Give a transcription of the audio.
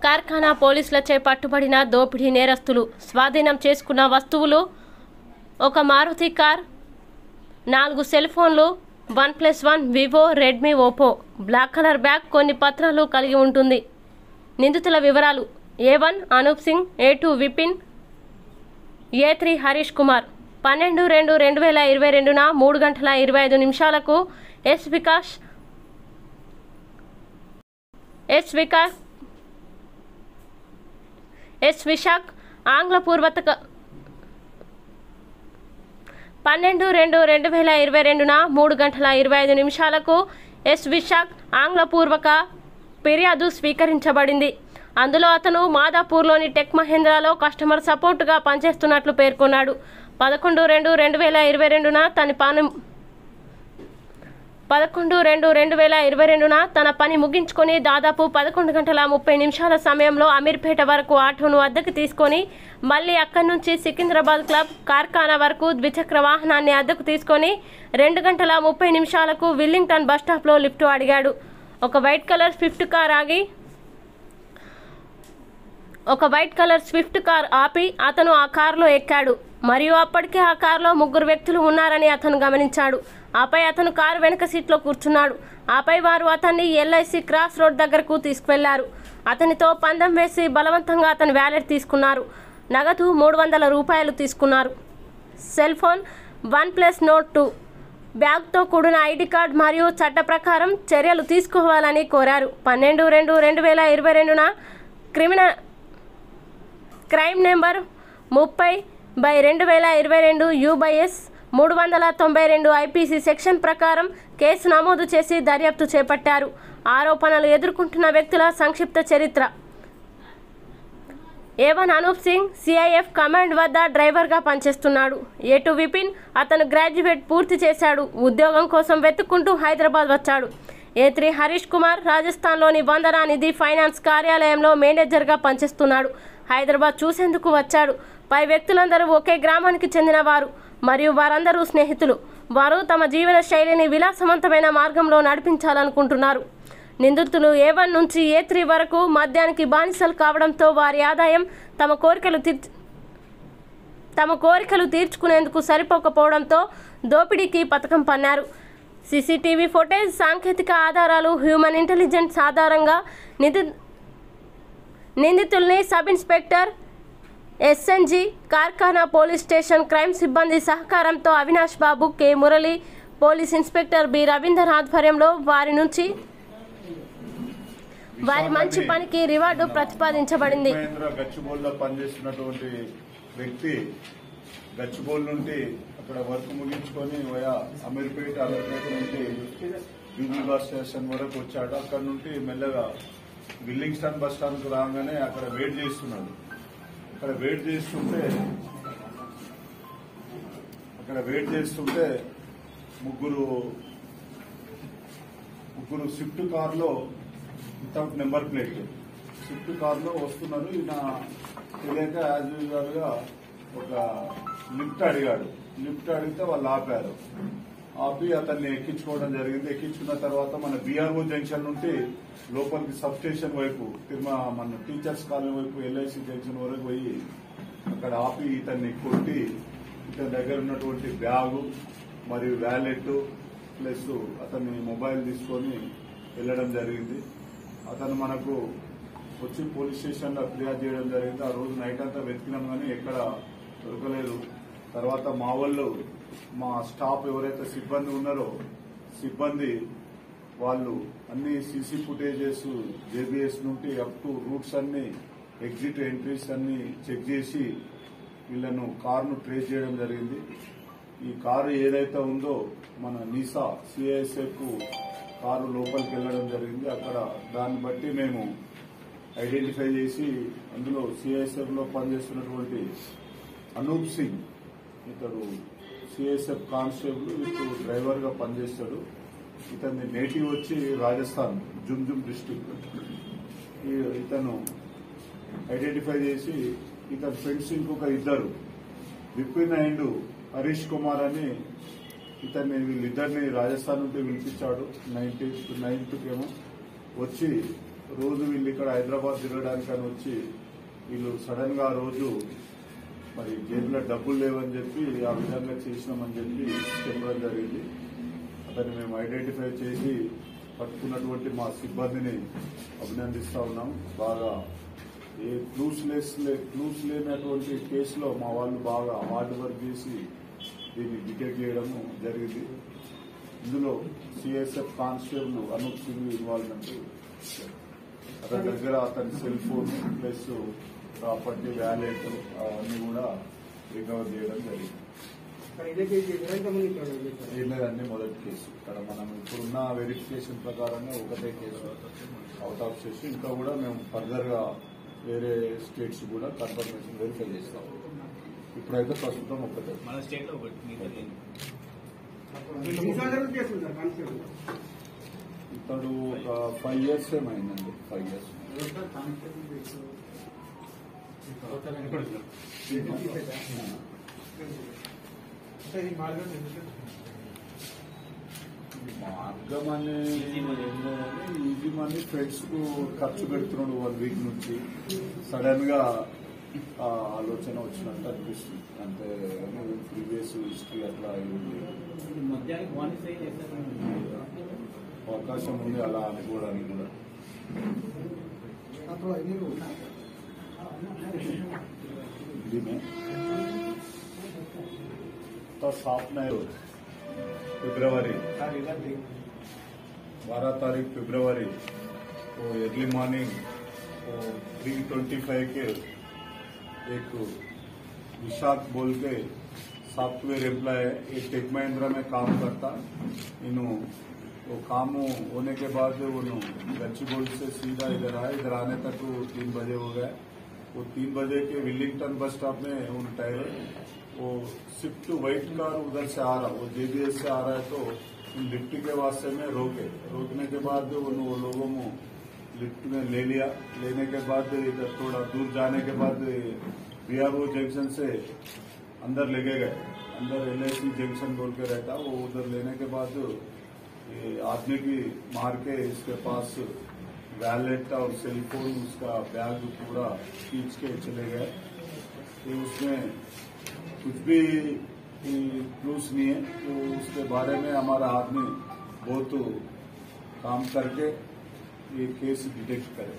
కార్ఖానా పోలీసులచే పట్టుబడిన దోపిడీ నేరస్తులు స్వాధీనం చేసుకున్న వస్తువులు ఒక మారుతి కార్ నాలుగు సెల్ ఫోన్లు OnePlus one Vivo Redmi Oppo black colour bag కొన్ని పత్రాలు కలిగి ఉంటుంది నిందితుల వివరాలు A one Anoop Singh A two Vipin A three Harish Kumar పన్నెండు రెండు రెండు వేల ఇరవై రెండున మూడు గంటల ఇరవై ఐదు నిమిషాలకు S Vikas S Vikas S Visakh ఆంగ్ల పూర్వతక పన్నెండు రెండు రెండు వేల ఇరవై రెండున మూడు గంటల ఇరవై ఐదు నిమిషాలకు ఎస్ విశాఖ్ ఆంగ్లపూర్వక ఫిర్యాదు స్వీకరించబడింది అందులో అతను మాదాపూర్లోని టెక్ మహేంద్రాలో కస్టమర్ సపోర్టుగా పనిచేస్తున్నట్లు పేర్కొన్నాడు పదకొండు రెండు రెండు వేల ఇరవై రెండున తన పని పదకొండు రెండు రెండు వేల ఇరవై రెండున తన పని ముగించుకొని దాదాపు పదకొండు గంటల ముప్పై నిమిషాల సమయంలో అమీర్పేట వరకు ఆటోను అద్దెకు తీసుకొని మళ్ళీ అక్కడి నుంచి సికింద్రాబాద్ క్లబ్ కార్ఖానా వరకు ద్విచక్ర వాహనాన్ని అద్దెకు తీసుకొని రెండు గంటల ముప్పై నిమిషాలకు విల్లింగ్టన్ బస్టాప్లో లిఫ్ట్ అడిగాడు ఒక వైట్ కలర్ స్విఫ్ట్ కార్ ఆగి ఒక వైట్ కలర్ స్విఫ్ట్ కార్ ఆపి అతను ఆ కారులో ఎక్కాడు మరియు అప్పటికే ఆ కారులో ముగ్గురు వ్యక్తులు ఉన్నారని అతను గమనించాడు ఆపై అతను కారు వెనుక సీట్లో కూర్చున్నాడు ఆపై వారు అతన్ని ఎల్ఐసి క్రాస్ రోడ్ దగ్గరకు తీసుకువెళ్లారు అతనితో పందెం వేసి బలవంతంగా అతని వ్యాలెట్ తీసుకున్నారు నగదు మూడు వందల రూపాయలు తీసుకున్నారు cell phone OnePlus note two బ్యాగ్తో కూడిన ఐడి కార్డ్ మరియు చట్ట ప్రకారం చర్యలు తీసుకోవాలని కోరారు పన్నెండు రెండు రెండు వేల ఇరవై రెండున క్రిమినల్ క్రైమ్ నెంబర్ ముప్పై బై రెండు వేల ఇరవై రెండు యూబైఎస్ మూడు వందల తొంభై రెండు ఐపీసీ సెక్షన్ ప్రకారం కేసు నమోదు చేసి దర్యాప్తు చేపట్టారు ఆరోపణలు ఎదుర్కొంటున్న వ్యక్తుల సంక్షిప్త చరిత్ర A one Anoop Singh CIF command వద్ద డ్రైవర్గా పనిచేస్తున్నాడు ఏటు విపిన్ అతను గ్రాడ్యుయేట్ పూర్తి చేశాడు ఉద్యోగం కోసం వెతుక్కుంటూ హైదరాబాద్ వచ్చాడు ఏ త్రీ హరీష్ కుమార్ రాజస్థాన్లోని వందనా నిధి ఫైనాన్స్ కార్యాలయంలో మేనేజర్గా పనిచేస్తున్నాడు హైదరాబాద్ చూసేందుకు వచ్చాడు పై వ్యక్తులందరూ ఒకే గ్రామానికి చెందినవారు మరియు వారందరూ స్నేహితులు వారు తమ జీవన శైలిని విలాసవంతమైన మార్గంలో నడిపించాలనుకుంటున్నారు నిందితులు ఏ వన్ నుంచి ఏ త్రీ వరకు మద్యానికి బానిసలు కావడంతో వారి ఆదాయం తమ కోరికలు తీర్చ తమ కోరికలు తీర్చుకునేందుకు సరిపోకపోవడంతో దోపిడీకి పథకం పన్నారు సీసీటీవీ ఫుటేజ్ సాంకేతిక ఆధారాలు హ్యూమన్ ఇంటెలిజెన్స్ ఆధారంగా నింది నిందితుల్ని sub inspector SNG Karkhana police station crime సిబ్బంది సహకారంతో Avinash Babu K Murali police inspector B Ravinder ఆధ్వర్యంలో వారి నుంచి వారి మంచి పనికి రివార్డు ప్రతిపాదించబడింది మహేంద్ర గచ్చిబౌల్లో పనిచేస్తున్నటువంటి వ్యక్తి గచ్చిబౌల్ నుండి అక్కడ వర్క్ ముగించుకొని వయా అమీర్పేట అమీర్పేట నుండి బీబీ బస్ స్టేషన్ వరకు వచ్చాడు అక్కడ నుండి మెల్లగా విల్లింగ్స్టన్ బస్ స్టాండ్ కు రాగానే అక్కడ వెయిట్ చేస్తున్నాడు అక్కడ వెయిట్ చేస్తుంటే అక్కడ వెయిట్ చేస్తుంటే ముగ్గురు ముగ్గురు స్విఫ్ట్ కార్లో వితౌట్ నెంబర్ ప్లేట్ స్విఫ్ట్ కార్లో వస్తున్నారు ఈయన తెలియక యాజ్ యూజువల్ గా ఒక లిఫ్ట్ అడిగాడు లిఫ్ట్ అడిగితే వాళ్ళు ఆపారు ఆపి అతన్ని ఎక్కించుకోవడం జరిగింది ఎక్కించుకున్న తర్వాత మన బీఆర్ఓ జంక్షన్ నుండి లోపలికి సబ్ స్టేషన్ వైపు తిరుమ మన టీచర్స్ కాలనీ వైపు ఎల్ఐసి జంక్షన్ వరకు పోయి అక్కడ ఆపి ఇతన్ని కొట్టి ఇతని దగ్గర ఉన్నటువంటి బ్యాగు మరియు వ్యాలెట్ ప్లస్ అతని మొబైల్ తీసుకొని వెళ్ళడం జరిగింది అతను మనకు వచ్చి పోలీస్ స్టేషన్ లో ఫిర్యాదు చేయడం జరిగింది ఆ రోజు నైట్ అంతా వెతికినాం కానీ ఎక్కడ దొరకలేదు తర్వాత మా వాళ్ళు మా స్టాఫ్ ఎవరైతే సిబ్బంది ఉన్నారో సిబ్బంది వాళ్ళు అన్ని సీసీ ఫుటేజెస్ జేబీఎస్ నుండి అప్ టు రూట్స్ అన్ని ఎగ్జిట్ ఎంట్రీస్ అన్ని చెక్ చేసి వీళ్ళను కారును ట్రేస్ చేయడం జరిగింది ఈ కారు ఏదైతే ఉందో మన నిసా సిఐఎస్ఎఫ్ కారు లోపలికి వెళ్ళడం జరిగింది అక్కడ దాన్ని బట్టి మేము ఐడెంటిఫై చేసి అందులో సిఐఎస్ఎఫ్ లో పనిచేస్తున్నటువంటి అనూప్ సింగ్ ఇతడు సిఐఎస్ఎఫ్ కానిస్టేబుల్ ఇతడు డ్రైవర్ గా పనిచేస్తాడు ఇతని నేటివ్ వచ్చి రాజస్థాన్ జుమ్జుమ్ డిస్టిక్ ఇతను ఐడెంటిఫై చేసి ఇతని ఫ్రెండ్స్ ఇంకొక ఇద్దరు విపిన్ అండ్ హరీష్ కుమార్ అని ఇతన్ని వీళ్ళిద్దరిని రాజస్థాన్ నుండి పిలిపించాడు నైన్టీన్త్ నైన్త్ ఏమో వచ్చి రోజు వీళ్ళు ఇక్కడ హైదరాబాద్ తిరగడానికి అని వచ్చి వీళ్ళు సడన్ గా ఆ రోజు మరి జేబులో డబ్బులు లేవని చెప్పి ఆ విధంగా చేసినామని చెప్పి చెప్పడం జరిగింది అతన్ని మేము ఐడెంటిఫై చేసి పట్టుకున్నటువంటి మా సిబ్బందిని అభినందిస్తా ఉన్నాం బాగా ఏ క్లూస్ లెస్ క్లూస్ లేనటువంటి కేసులో మా వాళ్ళు బాగా హార్డ్ వర్క్ చేసి దీన్ని డిటెక్ట్ చేయడం జరిగింది ఇందులో CSF constable Anoop Singh involvement అతని దగ్గర అతని cell phone plus property wallet అవన్నీ కూడా రికవర్ చేయడం జరిగింది ఇదే కేసు చేశారా? ఇంతకుముందు ఇక్కడ చేశారా? ఏం లేదండి మొదటి కేసు ఇక్కడ మనం ఇప్పుడున్న వెరిఫికేషన్ ప్రకారంగా ఒకటే కేసు అవుట్ ఆఫ్ చేసి ఇంకా కూడా మేము ఫర్దర్ గా వేరే స్టేట్స్ కూడా కన్ఫర్మేషన్ వెరిఫై చేస్తాం ఇప్పుడైతే ప్రస్తుతం ఒకటే మన స్టేట్ లో ఒకటి మిగతా లేదు. ఎన్ని సంవత్సరాలు చేస్తుంది సార్ కానిస్టేబుల్ ఇతడు ఒక ఫైవ్ ఇయర్స్ ఏమైందండి ఫైవ్ ఇయర్స్ మార్గం అనేది ఈజీ మనీ ఫ్రెండ్స్ కు ఖర్చు పెడుతున్నాడు వన్ వీక్ నుంచి సడన్ గా ఆ ఆలోచన వచ్చినట్టు అనిపిస్తుంది అంటే ప్రీవియస్ హిస్టరీ అట్లా అయి ఉంది మధ్యాహ్నం మార్నింగ్ సైన్ చేస్తారు అవకాశం ఉంది అలా అనుకోవడానికి కూడా दिल्ली में तो साफ नहीं हो ఫిబ్రవరి बारह तारीख फरवरी वो अर्ली मॉर्निंग वो थ्री ट्वेंटी फाइव के एक विशाख बोल के सॉफ्टवेयर एम्प्लॉय है ये टेक महिंद्रा में काम करता इन्हों वो काम होने के बाद वो गच्चीबोल से सीधा इधर आए इधर आने तक वो तीन बजे हो गए वो तीन बजे के विलिंगटन बस स्टॉप में उन टायर वो स्विफ्ट व्हाइट कार उधर से आ रहा वो जेबीएस से आ रहा है तो लिफ्ट के वास्ते में रोके रोकने के बाद उन वो लोगों को लिफ्ट में ले लिया लेने के बाद इधर थोड़ा दूर जाने के बाद बीआरओ जंक्शन से अंदर लेके गए अंदर एल जंक्शन बोल के रहता वो उधर लेने के बाद ये आदमी की मार के इसके पास वैलेट और सेल फोन उसका बैग पूरा खींच के चले गए फिर उसमें कुछ भी क्लूस नहीं है तो उसके बारे में हमारा आदमी बहुत काम करके ये केस डिटेक्ट करे